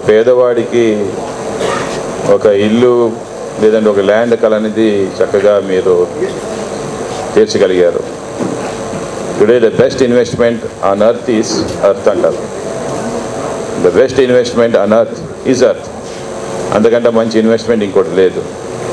పేదవాడికి ఒక ఇల్లు లేదంటే ఒక ల్యాండ్ కల అనేది చక్కగా మీరు తీర్చగలిగారు today the best investment on earth is earth అంటారు the best investment on earth is earth అంతకంటే మంచి ఇన్వెస్ట్మెంట్ ఇంకోటి లేదు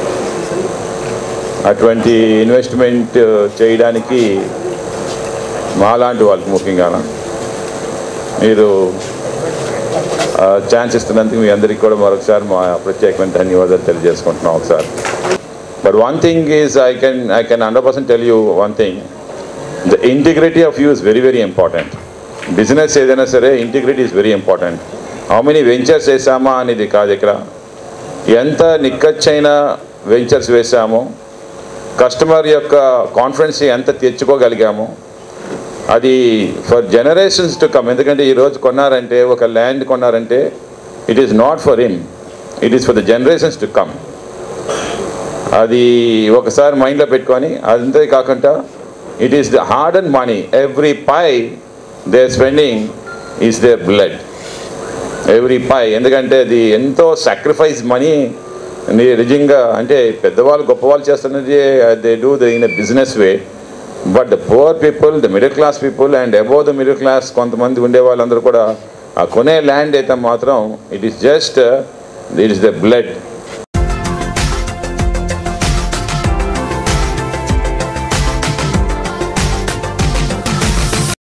అటువంటి ఇన్వెస్ట్మెంట్ చేయడానికి మాలాంటి వాళ్ళకి ముఖ్యంగా మీరు ఛాన్స్ ఇస్తున్నందుకు మీ అందరికీ కూడా మరొకసారి మా ప్రత్యేకమైన ధన్యవాదాలు తెలియజేసుకుంటున్నాం ఒకసారి but one thing is I can I can hundred percent tell you one thing the integrity of you is very very important business ఏదైనా సరే integrity is very important how many ventures వేసామా అనేది కాదు ఇక్కడ ఎంత నిక్కచ్చైన వెంచర్స్ వేసామో customer యొక్క కాన్ఫిడెన్స్ ఎంత తెచ్చుకోగలిగామో అది ఫర్ జనరేషన్స్ టు కమ్ ఎందుకంటే ఈరోజు కొన్నారంటే ఒక ల్యాండ్ కొన్నారంటే it is not for him it is for the generations to come అది ఒకసారి మైండ్లో పెట్టుకొని అంతే కాకుండా it is the hard and money every pie they spending is the blood every pie ఎందుకంటే అది ఎంతో సాక్రిఫైస్ మనీ నిజంగా అంటే పెద్దవాళ్ళు గొప్పవాళ్ళు చేస్తున్నది they do the in a business way but the poor people the middle class people and above the middle class కొంతమంది ఉండే వాళ్ళందరూ కూడా ఆ కొనే ల్యాండ్ అయితే మాత్రం it is just it is the blood